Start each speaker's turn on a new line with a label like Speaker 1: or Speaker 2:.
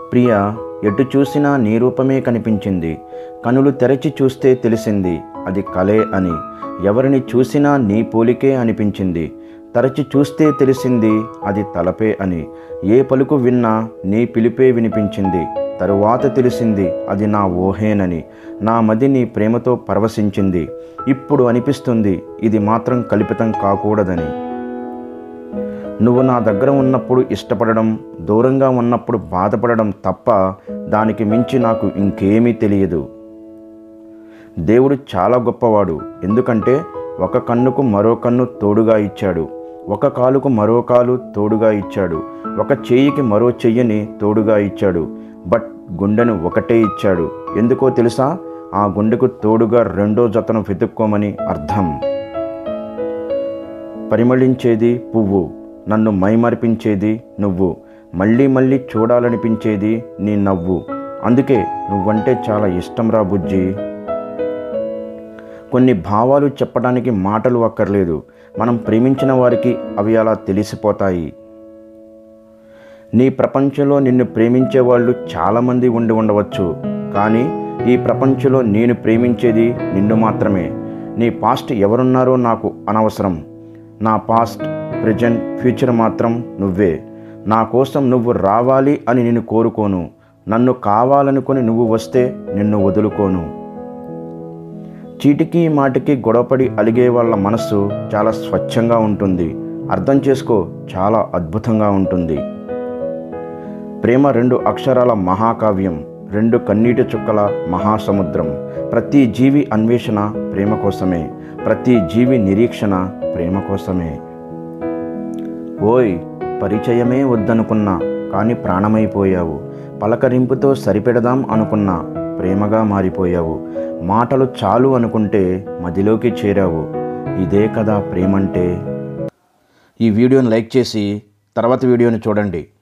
Speaker 1: ప్రియ ఎటు చూసినా నీ రూపమే కనిపించింది కనులు తెరచి చూస్తే తెలిసింది అది కలే అని ఎవరిని చూసినా నీ పోలికే అనిపించింది తరచి చూస్తే తెలిసింది అది తలపే అని ఏ పలుకు విన్నా నీ పిలిపే వినిపించింది తరువాత తెలిసింది అది నా ఊహేనని నా మది నీ ప్రేమతో పరవశించింది ఇప్పుడు అనిపిస్తుంది ఇది మాత్రం కల్పితం కాకూడదని నువ్వు నా దగ్గర ఉన్నప్పుడు ఇష్టపడడం దూరంగా ఉన్నప్పుడు బాధపడడం తప్ప దానికి మించి నాకు ఇంకేమీ తెలియదు దేవుడు చాలా గొప్పవాడు ఎందుకంటే ఒక కన్నుకు మరో కన్ను తోడుగా ఇచ్చాడు ఒక కాలుకు మరో కాలు తోడుగా ఇచ్చాడు ఒక చెయ్యికి మరో చెయ్యిని తోడుగా ఇచ్చాడు బట్ గుండెను ఒకటే ఇచ్చాడు ఎందుకో తెలుసా ఆ గుండెకు తోడుగా రెండో జతను వెతుక్కోమని అర్థం పరిమళించేది పువ్వు నన్ను మైమరిపించేది నువ్వు మళ్ళీ మళ్ళీ చూడాలనిపించేది నీ నవ్వు అందుకే నువ్వంటే చాలా ఇష్టం రా బుజ్జి కొన్ని భావాలు చెప్పడానికి మాటలు అక్కర్లేదు మనం ప్రేమించిన వారికి అవి అలా తెలిసిపోతాయి నీ ప్రపంచంలో నిన్ను ప్రేమించే వాళ్ళు చాలామంది ఉండి ఉండవచ్చు కానీ ఈ ప్రపంచంలో నేను ప్రేమించేది నిన్ను మాత్రమే నీ పాస్ట్ ఎవరున్నారో నాకు అనవసరం నా పాస్ట్ ప్రజెంట్ ఫ్యూచర్ మాత్రం నువ్వే నా కోసం నువ్వు రావాలి అని నేను కోరుకోను నన్ను కావాలనుకొని నువ్వు వస్తే నిన్ను వదులుకోను చీటికి మాటికి గొడవపడి అలిగే వాళ్ళ మనస్సు చాలా స్వచ్ఛంగా ఉంటుంది అర్థం చేసుకో చాలా అద్భుతంగా ఉంటుంది ప్రేమ రెండు అక్షరాల మహాకావ్యం రెండు కన్నీటి చుక్కల మహాసముద్రం ప్రతి జీవి అన్వేషణ ప్రేమ కోసమే ప్రతి జీవి నిరీక్షణ ప్రేమ కోసమే ఓయ్ పరిచయమే వద్దనుకున్నా కానీ ప్రాణమైపోయావు పలకరింపుతో సరిపెడదాం అనుకున్నా ప్రేమగా మారిపోయావు మాటలు చాలు అనుకుంటే మదిలోకి చేరావు ఇదే కదా ప్రేమంటే ఈ వీడియోని లైక్ చేసి తర్వాత వీడియోని చూడండి